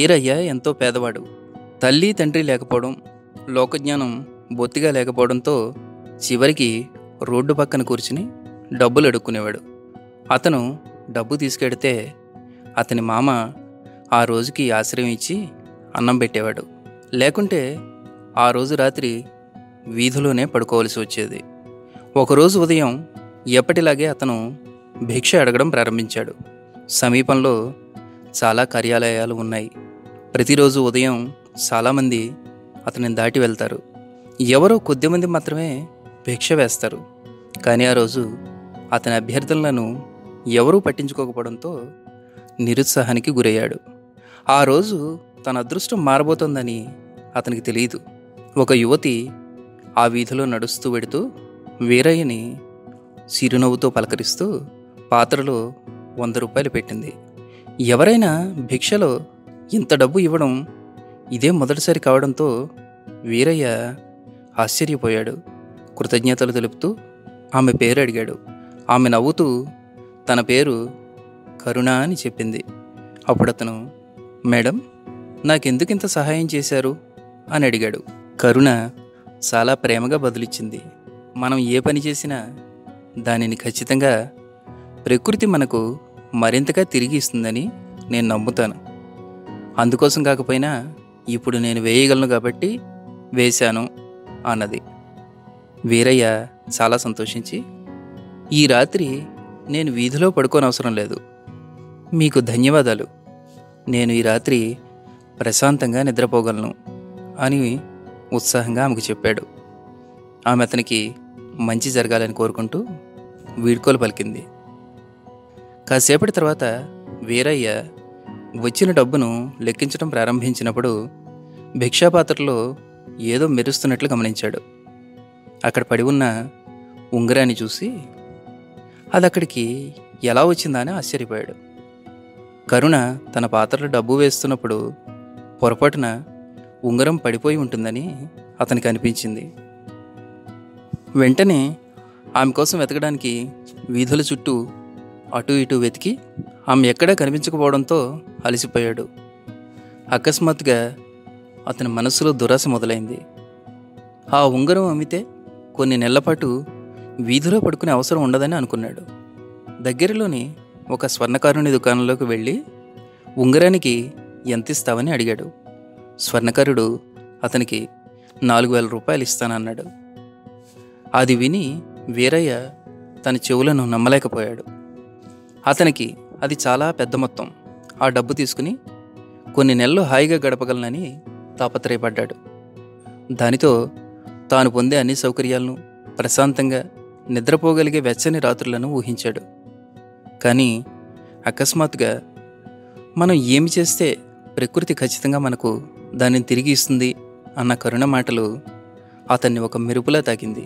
వీరయ్య ఎంతో పేదవాడు తల్లి తండ్రి లేకపోవడం లోకజ్ఞానం బొత్తిగా లేకపోవడంతో చివరికి రోడ్డు పక్కన కూర్చుని డబ్బులు అడుక్కునేవాడు అతను డబ్బు తీసుకెడితే అతని మామ ఆ రోజుకి ఆశ్రయం ఇచ్చి అన్నం పెట్టేవాడు లేకుంటే ఆ రోజు రాత్రి వీధిలోనే పడుకోవలసి వచ్చేది ఒకరోజు ఉదయం ఎప్పటిలాగే అతను భిక్ష అడగడం ప్రారంభించాడు సమీపంలో చాలా కార్యాలయాలు ఉన్నాయి ప్రతిరోజు ఉదయం చాలామంది అతనిని దాటి వెళ్తారు ఎవరో కొద్దిమంది మాత్రమే భిక్ష వేస్తారు కానీ ఆ రోజు అతని అభ్యర్థనలను ఎవరూ పట్టించుకోకపోవడంతో నిరుత్సాహానికి గురయ్యాడు ఆ రోజు తన అదృష్టం మారబోతోందని అతనికి తెలియదు ఒక యువతి ఆ వీధిలో నడుస్తూ వెడుతూ వీరయ్యని చిరునవ్వుతో పలకరిస్తూ పాత్రలో వంద రూపాయలు పెట్టింది ఎవరైనా భిక్షలో ఇంత డబ్బు ఇవ్వడం ఇదే మొదటిసారి కావడంతో వీరయ్య ఆశ్చర్యపోయాడు కృతజ్ఞతలు తెలుపుతూ ఆమె పేరు అడిగాడు ఆమె నవ్వుతూ తన పేరు కరుణ అని చెప్పింది అప్పుడు అతను మేడం నాకెందుకు ఇంత సహాయం చేశారు అని అడిగాడు కరుణ చాలా ప్రేమగా బదులిచ్చింది మనం ఏ పని చేసినా దానిని ఖచ్చితంగా ప్రకృతి మనకు మరింతగా తిరిగి ఇస్తుందని నేను నమ్ముతాను అందుకోసం కాకపోయినా ఇప్పుడు నేను వేయగలను కాబట్టి వేశాను అన్నది వీరయ్య చాలా సంతోషించి ఈ రాత్రి నేను వీధిలో పడుకోనవసరం లేదు మీకు ధన్యవాదాలు నేను ఈ రాత్రి ప్రశాంతంగా నిద్రపోగలను అని ఉత్సాహంగా ఆమెకు చెప్పాడు ఆమె అతనికి మంచి జరగాలని కోరుకుంటూ వీడ్కోలు పలికింది కాసేపటి తర్వాత వీరయ్య వచ్చిన డబ్బును లెక్కించడం ప్రారంభించినప్పుడు భిక్షాపాత్రలో ఏదో మెరుస్తున్నట్లు గమనించాడు అక్కడ పడి ఉన్న ఉంగరాన్ని చూసి అది అక్కడికి ఎలా వచ్చిందా అని ఆశ్చర్యపోయాడు కరుణ తన పాత్రలో డబ్బు వేస్తున్నప్పుడు పొరపాటున ఉంగరం పడిపోయి ఉంటుందని అతనికి అనిపించింది వెంటనే ఆమె కోసం వెతకడానికి వీధుల చుట్టూ అటు ఇటు వెతికి ఆమె ఎక్కడా కనిపించకపోవడంతో అలసిపోయాడు అకస్మాత్తుగా అతని మనసులో దురాశ మొదలైంది ఆ ఉంగరం అమ్మితే కొన్ని నెలలపాటు వీధిలో పడుకునే అవసరం ఉండదని అనుకున్నాడు దగ్గరలోని ఒక స్వర్ణకారుని దుకాణంలోకి వెళ్ళి ఉంగరానికి ఎంత ఇస్తావని అడిగాడు స్వర్ణకారుడు అతనికి నాలుగు వేల రూపాయలు ఇస్తానన్నాడు అది విని వీరయ్య తన చెవులను నమ్మలేకపోయాడు అతనికి అది చాలా పెద్ద మొత్తం ఆ డబ్బు తీసుకుని కొన్ని నెలలు హాయిగా గడపగలనని తాపత్రయపడ్డాడు దానితో తాను పొందే అన్ని సౌకర్యాలను ప్రశాంతంగా నిద్రపోగలిగే వెచ్చని రాత్రులను ఊహించాడు కానీ అకస్మాత్తుగా మనం ఏమి చేస్తే ప్రకృతి ఖచ్చితంగా మనకు దానిని తిరిగి ఇస్తుంది అన్న కరుణ మాటలు అతన్ని ఒక మెరుపులా తాకింది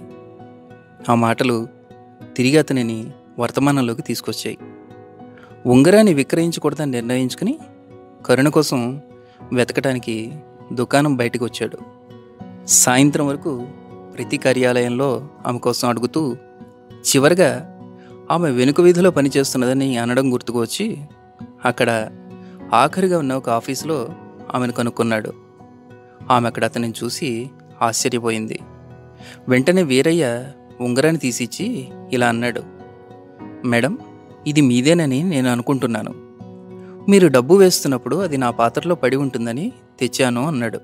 ఆ మాటలు తిరిగి అతనిని వర్తమానంలోకి తీసుకొచ్చాయి ఉంగరాన్ని విక్రయించకూడదని నిర్ణయించుకుని కరుణ కోసం వెతకడానికి దుకాణం బయటకు వచ్చాడు సాయంత్రం వరకు ప్రతి కార్యాలయంలో ఆమె కోసం అడుగుతూ చివరగా ఆమె వెనుక వీధిలో పనిచేస్తున్నదని అనడం గుర్తుకు వచ్చి అక్కడ ఆఖరిగా ఉన్న ఒక ఆఫీసులో ఆమెను కనుక్కున్నాడు ఆమె అక్కడ అతనిని చూసి ఆశ్చర్యపోయింది వెంటనే వీరయ్య ఉంగరాన్ని తీసిచ్చి ఇలా అన్నాడు మేడం ఇది మీదేనని నేను అనుకుంటున్నాను మీరు డబ్బు వేస్తున్నప్పుడు అది నా పాత్రలో పడి ఉంటుందని తెచ్చాను అన్నాడు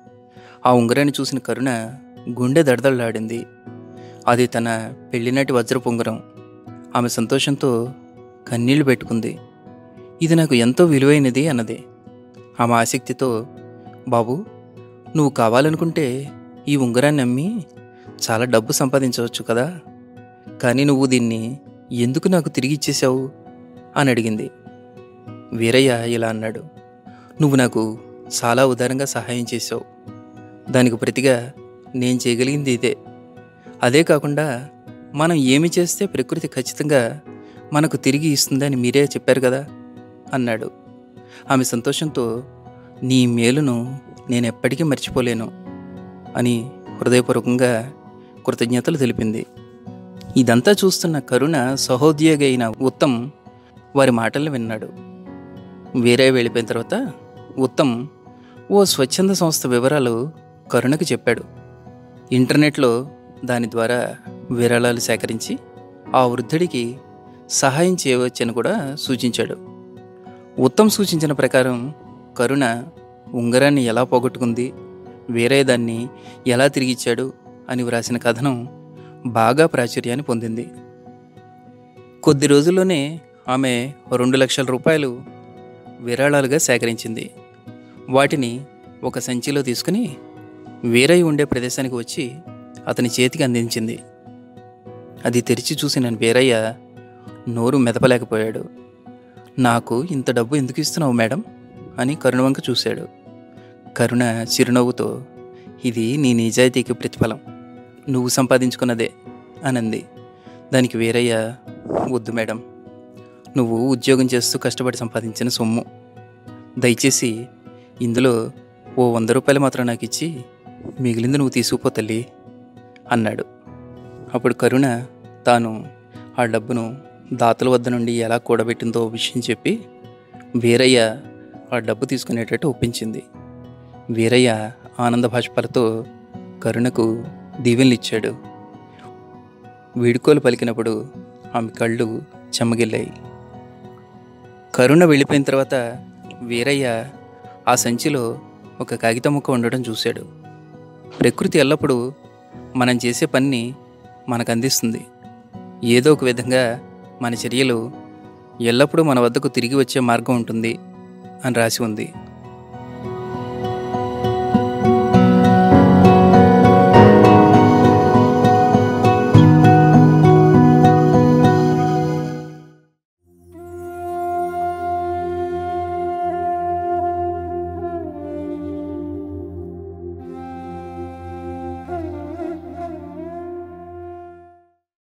ఆ ఉంగరాన్ని చూసిన కరుణ గుండె దడదళ్ళాడింది అది తన పెళ్లినాటి వజ్రపు ఉంగరం ఆమె సంతోషంతో కన్నీళ్లు పెట్టుకుంది ఇది నాకు ఎంతో విలువైనది అన్నది ఆమె ఆసక్తితో బాబు నువ్వు కావాలనుకుంటే ఈ ఉంగరాన్ని అమ్మి చాలా డబ్బు సంపాదించవచ్చు కదా కానీ నువ్వు దీన్ని ఎందుకు నాకు తిరిగి ఇచ్చేశావు అని అడిగింది వీరయ్య ఇలా అన్నాడు నువ్వు నాకు చాలా ఉదారంగా సహాయం చేశావు దానికి ప్రతిగా నేను చేయగలిగింది ఇదే అదే కాకుండా మనం ఏమి చేస్తే ప్రకృతి ఖచ్చితంగా మనకు తిరిగి ఇస్తుందని మీరే చెప్పారు కదా అన్నాడు ఆమె సంతోషంతో నీ మేలును నేను ఎప్పటికీ మర్చిపోలేను అని హృదయపూర్వకంగా కృతజ్ఞతలు తెలిపింది ఇదంతా చూస్తున్న కరుణ సహోద్యోగి అయిన ఉత్తమ్ వారి మాటలను విన్నాడు వేరే వెళ్ళిపోయిన తర్వాత ఉత్తమ్ ఓ స్వచ్ఛంద సంస్థ వివరాలు కరుణకు చెప్పాడు ఇంటర్నెట్లో దాని ద్వారా విరాళాలు సేకరించి ఆ వృద్ధుడికి సహాయం చేయవచ్చని కూడా సూచించాడు ఉత్తమ్ సూచించిన ప్రకారం కరుణ ఉంగరాన్ని ఎలా పోగొట్టుకుంది వేరే దాన్ని ఎలా తిరిగిచ్చాడు అని వ్రాసిన కథనం బాగా ప్రాచుర్యాన్ని పొందింది కొద్ది రోజుల్లోనే ఆమె రెండు లక్షల రూపాయలు విరాళాలుగా సేకరించింది వాటిని ఒక సంచిలో తీసుకుని వీరయ్య ఉండే ప్రదేశానికి వచ్చి అతని చేతికి అందించింది అది తెరిచి చూసిన వీరయ్య నోరు మెదపలేకపోయాడు నాకు ఇంత డబ్బు ఎందుకు ఇస్తున్నావు మేడం అని కరుణ వంక చూశాడు కరుణ చిరునవ్వుతో ఇది నీ నిజాయితీకి ప్రతిఫలం నువ్వు సంపాదించుకున్నదే అనంది దానికి వీరయ్య వద్దు మేడం నువ్వు ఉద్యోగం చేస్తూ కష్టపడి సంపాదించిన సొమ్ము దయచేసి ఇందులో ఓ వంద రూపాయలు మాత్రం నాకు ఇచ్చి మిగిలింది నువ్వు తీసుకుపో తల్లి అన్నాడు అప్పుడు కరుణ తాను ఆ డబ్బును దాతల వద్ద నుండి ఎలా కూడబెట్టిందో విషయం చెప్పి వీరయ్య ఆ డబ్బు తీసుకునేటట్టు ఒప్పించింది వీరయ్య ఆనంద భాష్పాలతో కరుణకు దీవెనలు ఇచ్చాడు వీడుకోలు పలికినప్పుడు ఆమె కళ్ళు చెమ్మగిల్లాయి కరుణ వెళ్ళిపోయిన తర్వాత వీరయ్య ఆ సంచిలో ఒక కాగితం ముక్క ఉండడం చూశాడు ప్రకృతి ఎల్లప్పుడూ మనం చేసే పనిని మనకు అందిస్తుంది ఏదో ఒక విధంగా మన చర్యలు ఎల్లప్పుడూ మన వద్దకు తిరిగి వచ్చే మార్గం ఉంటుంది అని రాసి ఉంది